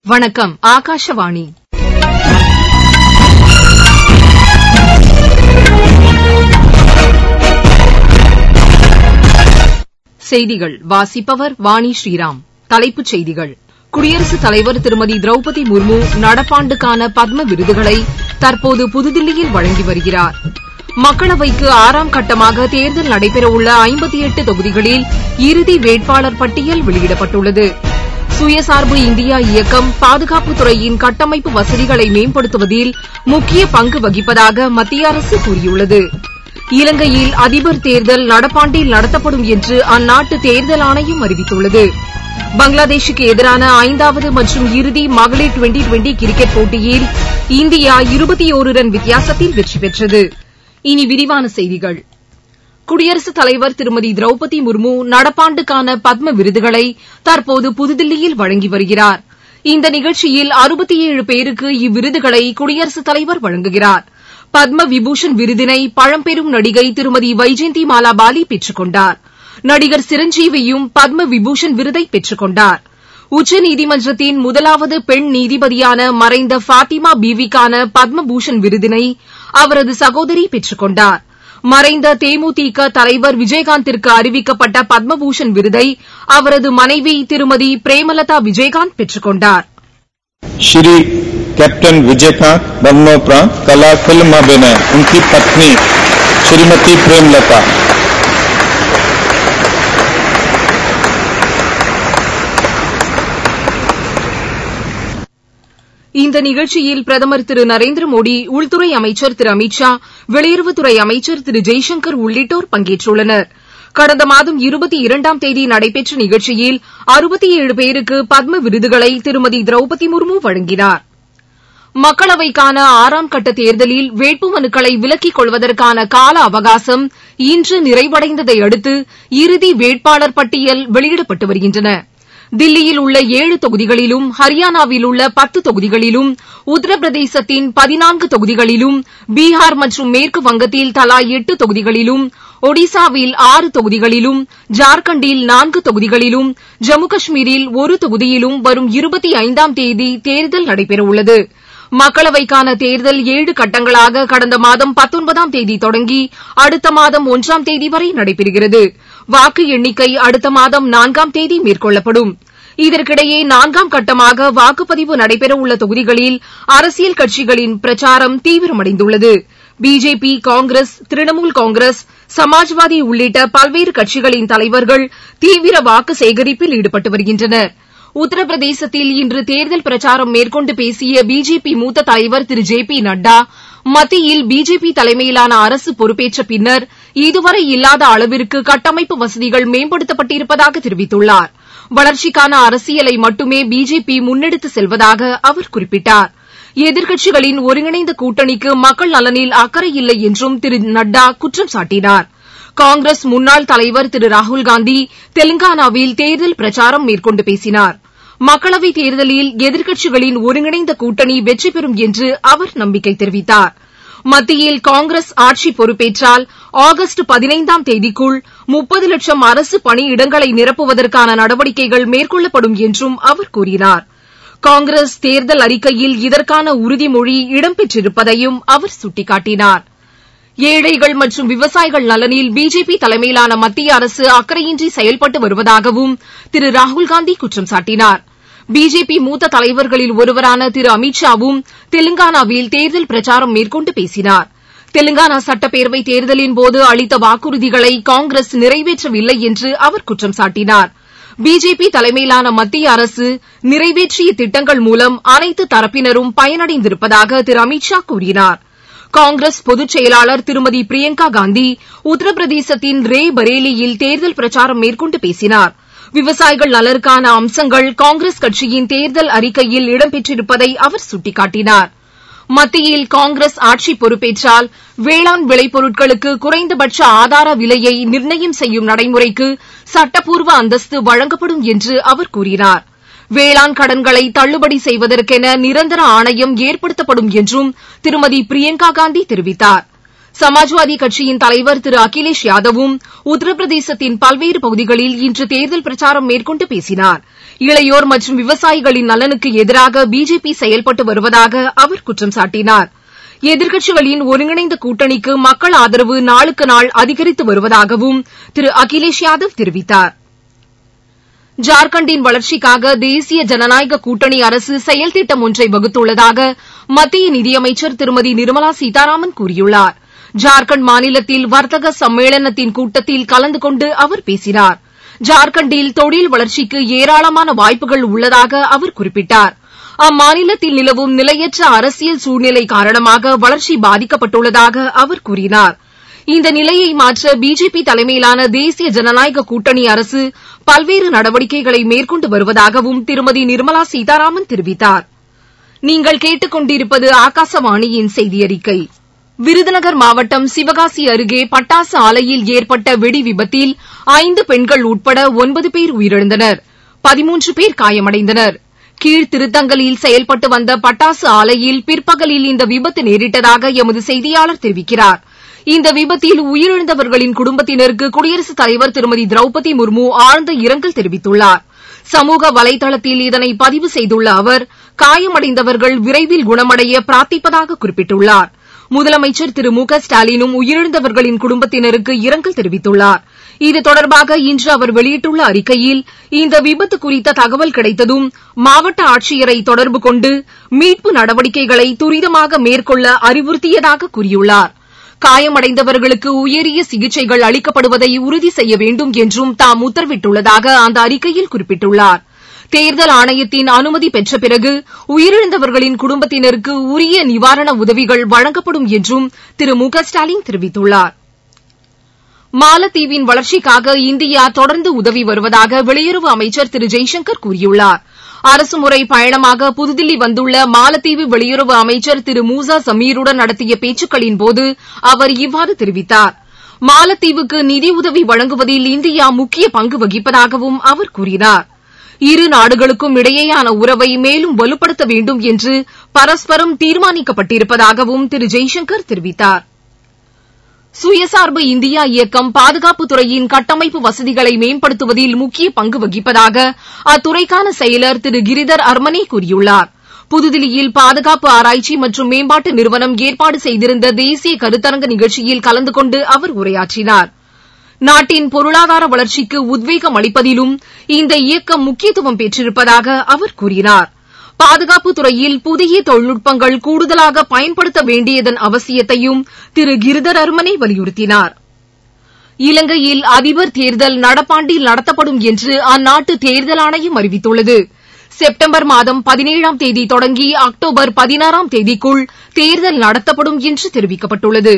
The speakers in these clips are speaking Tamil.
வணக்கம் ஆகாஷவாணி செய்திகள் வாசிப்பவர் வாணி ஸ்ரீராம் தலைப்புச் செய்திகள் குடியரசுத் தலைவர் திருமதி திரௌபதி முர்மு நடப்பாண்டுக்கான பத்ம விருதுகளை தற்போது புதுதில்லியில் வழங்கி வருகிறார் மக்களவைக்கு ஆறாம் கட்டமாக தேர்தல் நடைபெறவுள்ள ஐம்பத்தி எட்டு தொகுதிகளில் இறுதி வேட்பாளர் பட்டியல் வெளியிடப்பட்டுள்ளது சுயசார்பு இந்தியா இயக்கம் பாதுகாப்புத்துறையின் கட்டமைப்பு வசதிகளை மேம்படுத்துவதில் முக்கிய பங்கு வகிப்பதாக மத்திய அரசு கூறியுள்ளது இலங்கையில் அதிபர் தேர்தல் நடப்பாண்டில் நடத்தப்படும் என்று அந்நாட்டு தேர்தல் ஆணையம் அறிவித்துள்ளது பங்களாதேஷுக்கு எதிரான ஐந்தாவது மற்றும் இறுதி மகளிர் டுவெண்டி டுவெண்டி கிரிக்கெட் போட்டியில் இந்தியா இருபத்தி ஒரு ரன் வித்தியாசத்தில் வெற்றி பெற்றது இனி விரிவான செய்திகள் குடியரசுத் தலைவர் திருமதி திரௌபதி முர்மு நடப்பாண்டுக்கான பத்ம விருதுகளை தற்போது புதுதில்லியில் வழங்கி வருகிறார் இந்த நிகழ்ச்சியில் அறுபத்தி ஏழு பேருக்கு இவ்விருதுகளை குடியரசுத் தலைவர் வழங்குகிறார் பத்ம விபூஷன் விருதினை பழம்பெரும் நடிகை திருமதி வைஜெயந்தி மாலா பாலி பெற்றுக் கொண்டார் நடிகர் சிரஞ்சீவியும் பத்ம விபூஷன் விருதை பெற்றுக் கொண்டார் உச்சநீதிமன்றத்தின் முதலாவது பெண் நீதிபதியான மறைந்த ஃபாத்திமா பீவிக்கான பத்ம பூஷன் விருதினை அவரது சகோதரி பெற்றுக் கொண்டார் மறைந்த தேமுதிக தலைவர் விஜயகாந்திற்கு அறிவிக்கப்பட்ட பத்மபூஷன் விருதை அவரது மனைவி திருமதி பிரேமலதா விஜயகாந்த் பெற்றுக் கொண்டார் श्री कैप्टन विजयकांत मरणोपरांत कला फिल्म अभिनय उनकी पत्नी श्रीमती प्रेमलता இந்த நிகழ்ச்சியில் பிரதமர் திரு நரேந்திர மோடி உள்துறை அமைச்சர் திரு அமித் ஷா வெளியுறவுத்துறை அமைச்சர் திரு ஜெய்சங்கர் உள்ளிட்டோர் பங்கேற்றுள்ளனர் கடந்த மாதம் இருபத்தி இரண்டாம் தேதி நடைபெற்ற நிகழ்ச்சியில் அறுபத்தி ஏழு பேருக்கு பத்ம விருதுகளை திருமதி திரௌபதி முர்மு வழங்கினார் மக்களவைக்கான ஆறாம் கட்ட தேர்தலில் வேட்புமனுக்களை விலக்கிக் கொள்வதற்கான கால அவகாசம் இன்று நிறைவடைந்ததை அடுத்து இறுதி வேட்பாளர் பட்டியல் வெளியிடப்பட்டு வருகின்றன தில்லியில் உள்ள ஏழு தொகுதிகளிலும் ஹரியானாவில் உள்ள பத்து தொகுதிகளிலும் உத்தரப்பிரதேசத்தின் பதினான்கு தொகுதிகளிலும் பீகார் மற்றும் மேற்கு வங்கத்தில் தலா எட்டு தொகுதிகளிலும் ஒடிசாவில் ஆறு தொகுதிகளிலும் ஜார்க்கண்டில் நான்கு தொகுதிகளிலும் ஜம்மு காஷ்மீரில் ஒரு தொகுதியிலும் வரும் இருபத்தி ஐந்தாம் தேதி தேர்தல் நடைபெறவுள்ளது மக்களவைக்கான தேர்தல் ஏழு கட்டங்களாக கடந்த மாதம் பத்தொன்பதாம் தேதி தொடங்கி அடுத்த மாதம் ஒன்றாம் தேதி வரை நடைபெறுகிறது வாக்கு எண்ணிக்கை அடுத்த மாதம் நான்காம் தேதி மேற்கொள்ளப்படும் இதற்கிடையே நான்காம் கட்டமாக வாக்குப்பதிவு நடைபெறவுள்ள தொகுதிகளில் அரசியல் கட்சிகளின் பிரச்சாரம் தீவிரமடைந்துள்ளது BJP Congress Trinamool Congress Samajwadi உள்ளிட்ட பல்வேறு கட்சிகளின் தலைவர்கள் தீவிர வாக்கு சேகரிப்பில் ஈடுபட்டு வருகின்றனர் உத்தரப்பிரதேசத்தில் இன்று தேர்தல் பிரச்சாரம் மேற்கொண்டு பேசிய பிஜேபி மூத்த தலைவர் திரு ஜே பி நட்டா மத்தியில் பிஜேபி தலைமையிலான அரசு பொறுப்பேற்ற பின்னர் இதுவரை இல்லாத அளவிற்கு கட்டமைப்பு வசதிகள் மேம்படுத்தப்பட்டிருப்பதாக தெரிவித்துள்ளார் வளர்ச்சிக்கான அரசியலை மட்டுமே பிஜேபி முன்னெடுத்து செல்வதாக அவர் குறிப்பிட்டார் எதிர்க்கட்சிகளின் ஒருங்கிணைந்த கூட்டணிக்கு மக்கள் நலனில் அக்கறை இல்லை என்றும் திரு நட்டா குற்றம் சாட்டினார் காங்கிரஸ் முன்னாள் தலைவர் திரு ராகுல்காந்தி தெலுங்கானாவில் தேர்தல் பிரச்சாரம் மேற்கொண்டு பேசினார் மக்களவைத் தேர்தலில் எதிர்க்கட்சிகளின் ஒருங்கிணைந்த கூட்டணி வெற்றி பெறும் என்று அவர் நம்பிக்கை தெரிவித்தார் மத்தியில் காங்கிரஸ் ஆட்சி பொறுப்பேற்றால் ஆகஸ்ட் பதினைந்தாம் தேதிக்குள் முப்பது லட்சம் அரசு பணியிடங்களை நிரப்புவதற்கான நடவடிக்கைகள் மேற்கொள்ளப்படும் என்றும் அவர் கூறினார் காங்கிரஸ் தேர்தல் அறிக்கையில் இதற்கான உறுதிமொழி இடம்பெற்றிருப்பதையும் அவர் சுட்டிக்காட்டினார் ஏழைகள் மற்றும் விவசாயிகள் நலனில் பிஜேபி தலைமையிலான மத்திய அரசு அக்கறையின்றி செயல்பட்டு வருவதாகவும் திரு ராகுல்காந்தி குற்றம் சாட்டினார் பிஜேபி மூத்த தலைவர்களில் ஒருவரான திரு அமித் ஷாவும் தெலுங்கானாவில் தேர்தல் பிரச்சாரம் மேற்கொண்டு பேசினார் தெலுங்கானா சட்டப்பேரவைத் தேர்தலின்போது அளித்த வாக்குறுதிகளை காங்கிரஸ் நிறைவேற்றவில்லை என்று அவர் குற்றம் சாட்டினார் பிஜேபி தலைமையிலான மத்திய அரசு நிறைவேற்றிய திட்டங்கள் மூலம் அனைத்து தரப்பினரும் பயனடைந்திருப்பதாக திரு அமித் ஷா கூறினார் காங்கிரஸ் பொதுச் செயலாளர் திருமதி பிரியங்கா காந்தி உத்தரப்பிரதேசத்தின் ரே பரேலியில் தேர்தல் பிரச்சாரம் மேற்கொண்டு பேசினார் விவசாயிகள் நலனுக்கான அம்சங்கள் காங்கிரஸ் கட்சியின் தேர்தல் அறிக்கையில் இடம்பெற்றிருப்பதை அவர் சுட்டிக்காட்டினார் மத்தியில் காங்கிரஸ் ஆட்சி பொறுப்பேற்றால் வேளாண் விளைபொருட்களுக்கு குறைந்தபட்ச ஆதார விலையை நிர்ணயம் செய்யும் நடைமுறைக்கு சட்டப்பூர்வ அந்தஸ்து வழங்கப்படும் என்று அவர் கூறினார் வேளாண் கடன்களை தள்ளுபடி செய்வதற்கென நிரந்தர ஆணையம் ஏற்படுத்தப்படும் என்றும் திருமதி பிரியங்கா காந்தி தெரிவித்தார் சமாஜ்வாதி கட்சியின் தலைவர் திரு அகிலேஷ் யாதவும் உத்தரப்பிரதேசத்தின் பல்வேறு பகுதிகளில் இன்று தேர்தல் பிரச்சாரம் மேற்கொண்டு பேசினார் இளையோர் மற்றும் விவசாயிகளின் நலனுக்கு எதிராக பிஜேபி செயல்பட்டு வருவதாக அவர் குற்றம் சாட்டினார் எதிர்க்கட்சிகளின் ஒருங்கிணைந்த கூட்டணிக்கு மக்கள் ஆதரவு நாளுக்கு நாள் அதிகரித்து வருவதாகவும் திரு அகிலேஷ் யாதவ் தெரிவித்தார் ஜார்க்கண்டின் வளர்ச்சிக்காக தேசிய ஜனநாயக கூட்டணி அரசு செயல் திட்டம் ஒன்றை வகுத்துள்ளதாக மத்திய நிதியமைச்சர் திருமதி நிர்மலா சீதாராமன் கூறியுள்ளார் ஜார்க்கண்ட் மாநிலத்தில் வர்த்தக சம்மேளனத்தின் கூட்டத்தில் கலந்து கொண்டு அவர் பேசினார் ஜார்க்கண்டில் தொழில் வளர்ச்சிக்கு ஏராளமான வாய்ப்புகள் உள்ளதாக அவர் குறிப்பிட்டார் அம்மாநிலத்தில் நிலவும் நிலையற்ற அரசியல் சூழ்நிலை காரணமாக வளர்ச்சி பாதிக்கப்பட்டுள்ளதாக அவர் கூறினார் இந்த நிலையை மாற்ற பிஜேபி தலைமையிலான தேசிய ஜனநாயக கூட்டணி அரசு பல்வேறு நடவடிக்கைகளை மேற்கொண்டு வருவதாகவும் திருமதி நிர்மலா சீதாராமன் தெரிவித்தார் நீங்கள் கேட்டுக்கொண்டிருப்பது ஆகாசவாணியின் செய்தி அறிக்கை விருதுநகர் மாவட்டம் சிவகாசி அருகே பட்டாசு ஆலையில் ஏற்பட்ட வெடி விபத்தில் ஐந்து பெண்கள் உட்பட ஒன்பது பேர் உயிரிழந்தனர் பதிமூன்று பேர் காயமடைந்தனர் கீழ்த்திருத்தங்கலில் செயல்பட்டு வந்த பட்டாசு ஆலையில் பிற்பகலில் இந்த விபத்து நேரிட்டதாக எமது செய்தியாளர் தெரிவிக்கிறார் இந்த விபத்தில் உயிரிழந்தவர்களின் குடும்பத்தினருக்கு குடியரசுத் தலைவர் திருமதி திரௌபதி முர்மு ஆழ்ந்த இரங்கல் தெரிவித்துள்ளார் சமூக வலைதளத்தில் இதனை பதிவு செய்துள்ள அவர் காயமடைந்தவர்கள் விரைவில் குணமடைய பிரார்த்திப்பதாக குறிப்பிட்டுள்ளார் முதலமைச்சர் திரு மு க ஸ்டாலினும் உயிரிழந்தவர்களின் குடும்பத்தினருக்கு இரங்கல் தெரிவித்துள்ளார் இது தொடர்பாக இன்று அவர் வெளியிட்டுள்ள அறிக்கையில் இந்த விபத்து குறித்த தகவல் கிடைத்ததும் மாவட்ட ஆட்சியரை தொடர்பு கொண்டு மீட்பு நடவடிக்கைகளை துரிதமாக மேற்கொள்ள அறிவுறுத்தியதாக கூறியுள்ளார் காயமடைந்தவர்களுக்கு உயரிய சிகிச்சைகள் அளிக்கப்படுவதை உறுதி செய்ய வேண்டும் என்றும் தாம் உத்தரவிட்டுள்ளதாக அந்த அறிக்கையில் குறிப்பிட்டுள்ளார் தேர்தல் ஆணையத்தின் அனுமதி பெற்ற பிறகு உயிரிழந்தவர்களின் குடும்பத்தினருக்கு உரிய நிவாரண உதவிகள் வழங்கப்படும் என்றும் திரு மு க ஸ்டாலின் தெரிவித்துள்ளார் மாலத்தீவின் வளர்ச்சிக்காக இந்தியா தொடர்ந்து உதவி வருவதாக வெளியுறவு அமைச்சர் திரு ஜெய்சங்கர் கூறியுள்ளார் அரசுமுறை பயணமாக புதுதில்லி வந்துள்ள மாலத்தீவு வெளியுறவு அமைச்சர் திரு மூசா சமீருடன் நடத்திய பேச்சுக்களின்போது அவர் இவ்வாறு தெரிவித்தார் மாலத்தீவுக்கு நிதியுதவி வழங்குவதில் இந்தியா முக்கிய பங்கு வகிப்பதாகவும் அவர் கூறினார் இரு நாடுகளுக்கும் இடையேயான உறவை மேலும் வலுப்படுத்த வேண்டும் என்று பரஸ்பரம் தீர்மானிக்கப்பட்டிருப்பதாகவும் திரு ஜெய்சங்கர் தெரிவித்தார் சுயசார்பு இந்தியா இயக்கம் பாதுகாப்புத் துறையின் கட்டமைப்பு வசதிகளை மேம்படுத்துவதில் முக்கிய பங்கு வகிப்பதாக அத்துறைக்கான செயலர் திரு கிரிதர் அர்மனே கூறியுள்ளார் புதுதில்லியில் பாதுகாப்பு ஆராய்ச்சி மற்றும் மேம்பாட்டு நிறுவனம் ஏற்பாடு செய்திருந்த தேசிய கருத்தரங்க நிகழ்ச்சியில் கலந்து கொண்டு அவர் உரையாற்றினார் நாட்டின் பொருளாதார வளர்ச்சிக்கு உத்வேகம் அளிப்பதிலும் இந்த இயக்கம் முக்கியத்துவம் பெற்றிருப்பதாக அவர் கூறினார் பாதுகாப்புத் துறையில் புதிய தொழில்நுட்பங்கள் கூடுதலாக பயன்படுத்த வேண்டியதன் அவசியத்தையும் திரு கிரிதர் அர்மனே வலியுறுத்தினார் இலங்கையில் அதிபர் தேர்தல் நடப்பாண்டில் நடத்தப்படும் என்று அந்நாட்டு தேர்தல் ஆணையம் அறிவித்துள்ளது செப்டம்பர் மாதம் பதினேழாம் தேதி தொடங்கி அக்டோபர் பதினாறாம் தேதிக்குள் தேர்தல் நடத்தப்படும் என்று தெரிவிக்கப்பட்டுள்ளது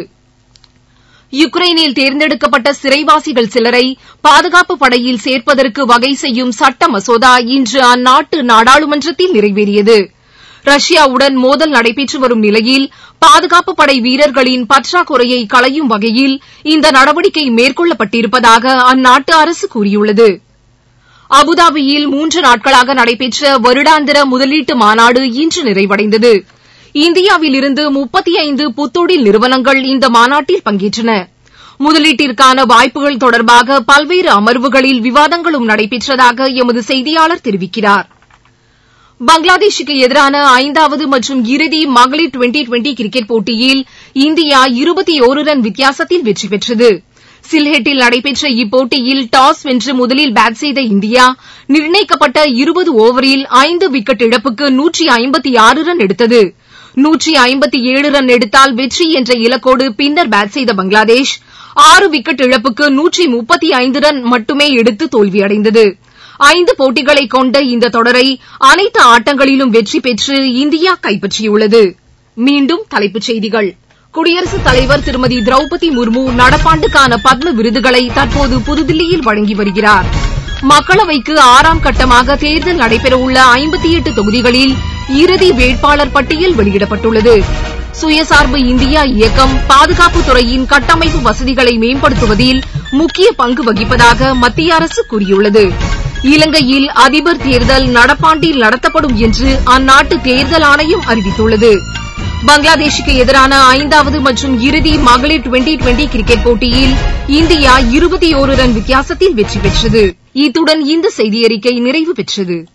யுக்ரைனில் தேர்ந்தெடுக்கப்பட்ட சிறைவாசிகள் சிலரை பாதுகாப்பு படையில் சேர்ப்பதற்கு வகை செய்யும் சட்ட மசோதா இன்று அந்நாட்டு நாடாளுமன்றத்தில் நிறைவேறியது ரஷ்யாவுடன் மோதல் நடைபெற்று வரும் நிலையில் பாதுகாப்பு படை வீரர்களின் பற்றாக்குறையை களையும் வகையில் இந்த நடவடிக்கை மேற்கொள்ளப்பட்டிருப்பதாக அந்நாட்டு அரசு கூறியுள்ளது அபுதாபியில் மூன்று நாட்களாக நடைபெற்ற வருடாந்திர முதலீட்டு மாநாடு இன்று நிறைவடைந்தது இந்தியாவிலிருந்து முப்பத்தி ஐந்து புத்தொழில் நிறுவனங்கள் இந்த மாநாட்டில் பங்கேற்றன முதலீட்டிற்கான வாய்ப்புகள் தொடர்பாக பல்வேறு அமர்வுகளில் விவாதங்களும் நடைபெற்றதாக எமது செய்தியாளர் தெரிவிக்கிறார் பங்களாதேஷுக்கு எதிரான ஐந்தாவது மற்றும் இறுதி மகளிர் டுவெண்டி டுவெண்டி கிரிக்கெட் போட்டியில் இந்தியா இருபத்தி ஓரு ரன் வித்தியாசத்தில் வெற்றி பெற்றது சில்ஹெட்டில் நடைபெற்ற இப்போட்டியில் டாஸ் வென்று முதலில் பேட் செய்த இந்தியா நிர்ணயிக்கப்பட்ட இருபது ஓவரில் ஐந்து விக்கெட் இழப்புக்கு நூற்றி ஐம்பத்தி ஆறு ரன் எடுத்தது நூற்றி ஐம்பத்தி ஏழு ரன் எடுத்தால் வெற்றி என்ற இலக்கோடு பின்னர் பேட் செய்த பங்களாதேஷ் ஆறு விக்கெட் இழப்புக்கு நூற்றி முப்பத்தி ஐந்து ரன் மட்டுமே எடுத்து தோல்வியடைந்தது ஐந்து போட்டிகளை கொண்ட இந்த தொடரை அனைத்து ஆட்டங்களிலும் வெற்றி பெற்று இந்தியா கைப்பற்றியுள்ளது மீண்டும் தலைப்புச் செய்திகள் குடியரசுத் தலைவர் திருமதி திரௌபதி முர்மு நடப்பாண்டுக்கான பத்ம விருதுகளை தற்போது புதுதில்லியில் வழங்கி வருகிறார் மக்களவைக்கு ஆறாம் கட்டமாக தேர்தல் நடைபெறவுள்ள ஐம்பத்தி எட்டு தொகுதிகளில் இறுதி வேட்பாளர் பட்டியல் வெளியிடப்பட்டுள்ளது சுயசார்பு இந்தியா இயக்கம் பாதுகாப்புத் துறையின் கட்டமைப்பு வசதிகளை மேம்படுத்துவதில் முக்கிய பங்கு வகிப்பதாக மத்திய அரசு கூறியுள்ளது இலங்கையில் அதிபர் தேர்தல் நடப்பாண்டில் நடத்தப்படும் என்று அந்நாட்டு தேர்தல் ஆணையம் அறிவித்துள்ளது பங்களாதேஷுக்கு எதிரான ஐந்தாவது மற்றும் இறுதி மகளிர் டுவெண்டி டுவெண்டி கிரிக்கெட் போட்டியில் இந்தியா இருபத்தி ஓரு ரன் வித்தியாசத்தில் வெற்றி பெற்றது இத்துடன் இந்த செய்தியறிக்கை நிறைவு பெற்றது